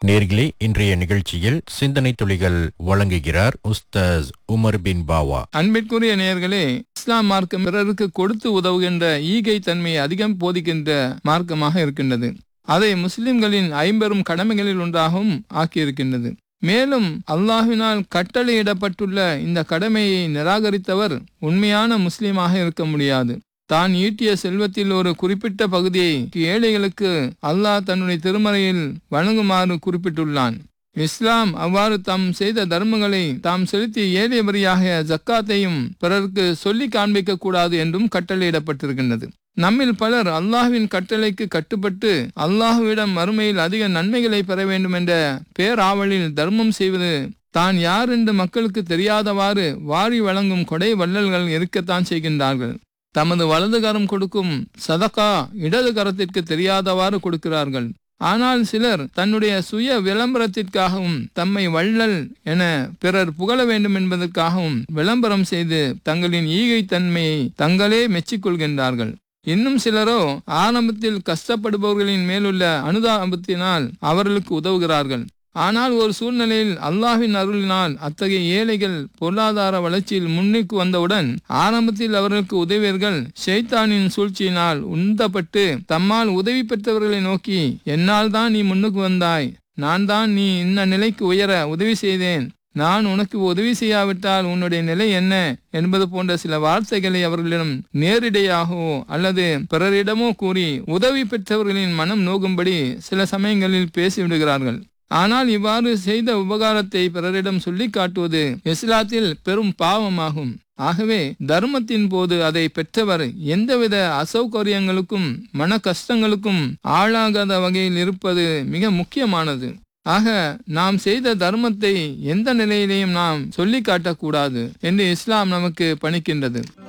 நேர்களே இன்றைய நிகழ்ச்சியில் சிந்தனை துளிகள் வழங்குகிறார் உஸ்தாஸ் உமர் பின் பாவா அன்பிற்குரிய நேயர்களே இஸ்லாம் மார்க்கம் பிறருக்கு கொடுத்து உதவுகின்ற ஈகை தன்மையை அதிகம் போதிக்கின்ற மார்க்கமாக இருக்கின்றது அதை முஸ்லிம்களின் ஐம்பெரும் கடமைகளில் ஒன்றாகவும் ஆக்கியிருக்கின்றது மேலும் அல்லாஹ்வினால் கட்டளையிடப்பட்டுள்ள இந்த கடமையை நிராகரித்தவர் உண்மையான முஸ்லிமாக இருக்க முடியாது தான் ஈட்டிய செல்வத்தில் ஒரு குறிப்பிட்ட பகுதியை ஏழைகளுக்கு அல்லாஹ் தன்னுடைய திருமறையில் வழங்குமாறு குறிப்பிட்டுள்ளான் இஸ்லாம் அவ்வாறு தாம் செய்த தர்மங்களை தாம் செலுத்திய ஏழை வரியாக ஜக்காத்தையும் பிறருக்கு சொல்லி காண்பிக்க கூடாது என்றும் கட்டளையிடப்பட்டிருக்கின்றது நம்மில் பலர் அல்லாஹ்வின் கட்டளைக்கு கட்டுப்பட்டு அல்லாஹுவிடம் மறுமையில் அதிக நன்மைகளை பெற வேண்டும் என்ற பேராவலில் தர்மம் செய்வது தான் யார் என்று மக்களுக்கு தெரியாதவாறு வாரி வழங்கும் கொடை வள்ளல்கள் இருக்கத்தான் செய்கின்றார்கள் தமது வலது கரம் கொடுக்கும் சதகா இடது கரத்திற்கு தெரியாதவாறு கொடுக்கிறார்கள் ஆனால் சிலர் தன்னுடைய சுய விளம்பரத்திற்காகவும் தம்மை வள்ளல் என பிறர் புகழ வேண்டும் என்பதற்காகவும் விளம்பரம் செய்து தங்களின் ஈகை தன்மையை தங்களே மெச்சிக்கொள்கின்றார்கள் இன்னும் சிலரோ ஆரம்பத்தில் கஷ்டப்படுபவர்களின் மேலுள்ள அனுதாபத்தினால் அவர்களுக்கு உதவுகிறார்கள் ஆனால் ஒரு சூழ்நிலையில் அல்லாஹ்வின் அருளினால் அத்தகைய ஏழைகள் பொருளாதார வளர்ச்சியில் முன்னுக்கு வந்தவுடன் ஆரம்பத்தில் அவர்களுக்கு உதவியர்கள் ஷைத்தானின் சூழ்ச்சியினால் உந்தப்பட்டு தம்மால் உதவி பெற்றவர்களை நோக்கி என்னால் தான் நீ முன்னுக்கு வந்தாய் நான் தான் நீ இந்த நிலைக்கு உயர உதவி செய்தேன் நான் உனக்கு உதவி செய்யாவிட்டால் உன்னுடைய நிலை என்ன என்பது போன்ற சில வார்த்தைகளை அவர்களிடம் நேரிடையாகவோ அல்லது பிறரிடமோ கூறி உதவி பெற்றவர்களின் மனம் நோகும்படி சில சமயங்களில் பேசிவிடுகிறார்கள் ஆனால் இவ்வாறு செய்த உபகாரத்தை பிறரிடம் சொல்லி காட்டுவது இஸ்லாத்தில் பெரும் பாவமாகும் ஆகவே தர்மத்தின் போது அதை பெற்றவர் எந்தவித அசௌகரியங்களுக்கும் மன கஷ்டங்களுக்கும் ஆளாகாத வகையில் இருப்பது மிக முக்கியமானது ஆக நாம் செய்த தர்மத்தை எந்த நிலையிலையும் நாம் சொல்லி காட்டக்கூடாது என்று இஸ்லாம் நமக்கு பணிக்கின்றது